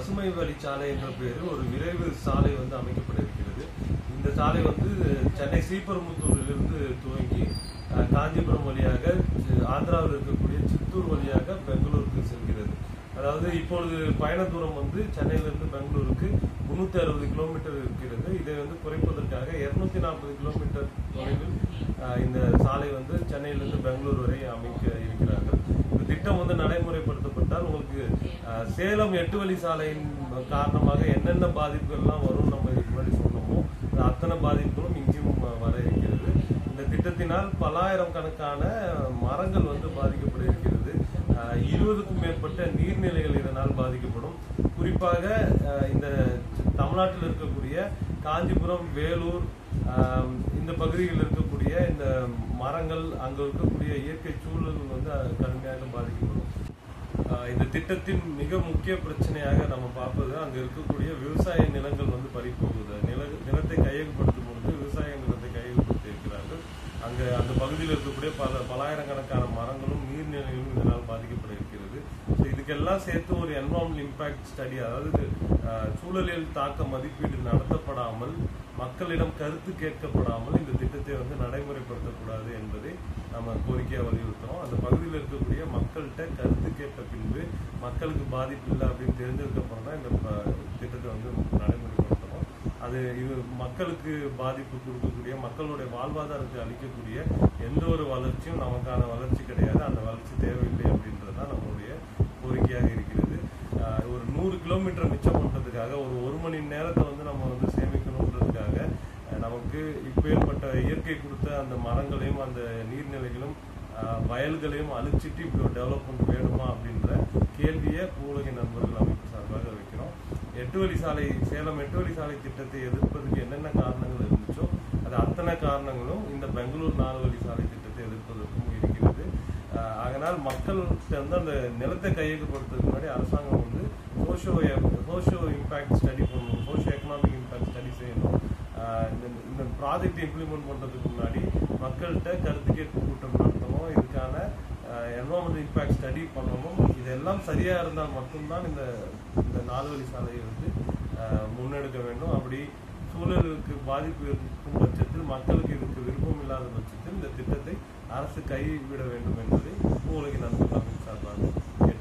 பசுமை வழிச்சாலை என்ற பெயரில் ஒரு விரைவு சாலை வந்து அமைக்கப்பட இருக்கிறது இந்த சாலை வந்து சென்னை ஸ்ரீபெரும்புத்தூரிலிருந்து துவங்கி அஹ், காஞ்சிபுரம் வழியாக சி- ஆந்திராவில் இருக்கக்கூடிய சித்தூர் வழியாக பெங்களூருக்கு செல்கிறது அதாவது இப்பொழுது பயண தூரம் வந்து சென்னையிலிருந்து பெங்களூருக்கு முன்னூத்தி அறுபது கிலோமீட்டர் இருக்கிறது இதை வந்து குறைப்பதற்காக இருநூத்தி நாற்பது கிலோமீட்டர் தொலைவில் அஹ், இந்த சாலை வந்து சென்னையிலிருந்து பெங்களூர் வரை அமைக்க இருக்கிறார்கள் இந்த திட்டம் வந்து நடைமுறைப்படுத்தப்பட்டால் உங்களுக்கு அஹ், சேலம் எட்டு வழி சாலையின் காரணமாக என்னென்ன பாதிப்புகள்லாம் வரும் நம்ம இதுக்கு முன்னாடி சொன்னோமோ அது அத்தனை பாதிப்புகளும் இங்கேயும் அஹ், வர இருக்கிறது இந்த திட்டத்தினால் பல்லாயிரம் கணக்கான மரங்கள் வந்து பாதிக்கப்பட இருக்கிறது அஹ், இருபதுக்கும் மேற்பட்ட நீர்நிலைகள் இதனால் பாதிக்கப்படும் குறிப்பாக அஹ், இந்த தமிழ்நாட்டில் இருக்கக்கூடிய காஞ்சிபுரம் வேலூர் ஆஹ், இந்த பகுதிகளில் இருக்கக்கூடிய இந்த மரங்கள் அங்க இருக்கக்கூடிய இயற்கை சூழல் வந்து அஹ், கடுமையாக பாதிக்கப்படும் ஆஹ், இந்த திட்டத்தின் மிக முக்கிய பிரச்சனையாக நம்ம பார்ப்பது அங்க இருக்கக்கூடிய விவசாய நிலங்கள் வந்து பறிப்போகுது நில நிலத்தை கையகப்படுத்தும் பொழுது விவசாய நிலத்தை கையகப்படுத்தி இருக்கிறார்கள் அங்க அந்த பகுதியில் இருக்கக்கூடிய பல பலாயிரக்கணக்கான மரங்களும் நீர்நிலைகளும் இதனால் பாதிக்கப்பட இருக்கிறது ஸோ இதுக்கெல்லாம் சேர்த்து ஒரு என்வரான்மெண்ட் இம்பாக்ட் ஸ்டடி அதாவது ஆஹ், சூழலியல் தாக்க மதிப்பீடு நடத்தப்படாமல் மக்களிடம் கருத்து கேட்கப்படாமல் இந்த திட்டத்தை வந்து நடைமுறைப்படுத்தக்கூடாது என்பதை நம்ம கோரிக்கையா வலியுறுத்துறோம் அந்த பகுதியில் இருக்கக்கூடிய மக்கள்கிட்ட கருத்து கேட்ட பின்பு மக்களுக்கு பாதிப்பு இல்லை அப்படின்னு தெரிஞ்சதுக்கு அப்புறம் தான் இந்த ப- திட்டத்தை வந்து நடைமுறைப்படுத்துறோம் அது இது மக்களுக்கு பாதிப்பு கொடுக்கக்கூடிய மக்களுடைய வாழ்வாதாரத்தை அளிக்கக்கூடிய எந்த ஒரு வளர்ச்சியும் நமக்கான வளர்ச்சி கிடையாது அந்த வளர்ச்சி தேவையில்லை அப்படின்றது தான் நம்மளுடைய கோரிக்கையாக இருக்கிறது ஆஹ் ஒரு நூறு கிலோமீட்டர் மிச்சம் பண்றதுக்காக ஒரு ஒரு மணி நேரத்தை வந்து நம்ம வந்து சேமிக்கணுன்றதுக்காக அஹ் நமக்கு இப்போ ஏற்பட்ட இயற்கை கொடுத்த அந்த மரங்களையும் அந்த நீர்நிலைகளும் ஆஹ் வயல்களையும் அழிச்சிட்டு இப்படி ஒரு டெவலப்மெண்ட் வேணுமா அப்படின்ற கேள்வியை பூலகை நண்பர்கள் அமைப்பு சார்பாக வைக்கிறோம் எட்டு வழி சாலை சேலம் எட்டு வழி சாலை திட்டத்தை எதிர்ப்பதற்கு என்னென்ன காரணங்கள் இருந்துச்சோ அது அத்தனை காரணங்களும் இந்த பெங்களூர் நாலு வழி சாலை திட்டத்தை எதிர்ப்பதற்கும் இருக்கிறது ஆஹ் அதனால் மக்கள்கிட்ட வந்து அந்த நிலத்தை கையகப்படுத்துறதுக்கு முன்னாடி அரசாங்கம் வந்து சோஷியோ சோஷியோ இம்பாக்ட் ஸ்டடி பண்ணணும் சோஷியோ எக்கனாமிக் இம்பாக்ட் ஸ்டடி செய்யணும் ஆஹ் இந்த இந்த ப்ராஜெக்ட் இம்ப்ளிமெண்ட் பண்றதுக்கு முன்னாடி மக்கள்கிட்ட கருத்து கேட்பு கூட்டம் நடத்தணும் இதுக்கான என்வரான்மெண்ட் இம்பாக்ட் ஸ்டடி பண்ணணும் இதெல்லாம் சரியா இருந்தால் மட்டும்தான் இந்த இந்த நாலு வழி சாலையை வந்து ஆஹ் முன்னெடுக்க வேண்டும் அப்படி சூழலுக்கு பாதிப்பு இருக்கும் பட்சத்தில் மக்களுக்கு இதுக்கு விருப்பம் இல்லாத பட்சத்தில் இந்த திட்டத்தை அரசு கைவிட வேண்டும் என்பதை பூவுலகின் நண்பர்கள் சார்பாக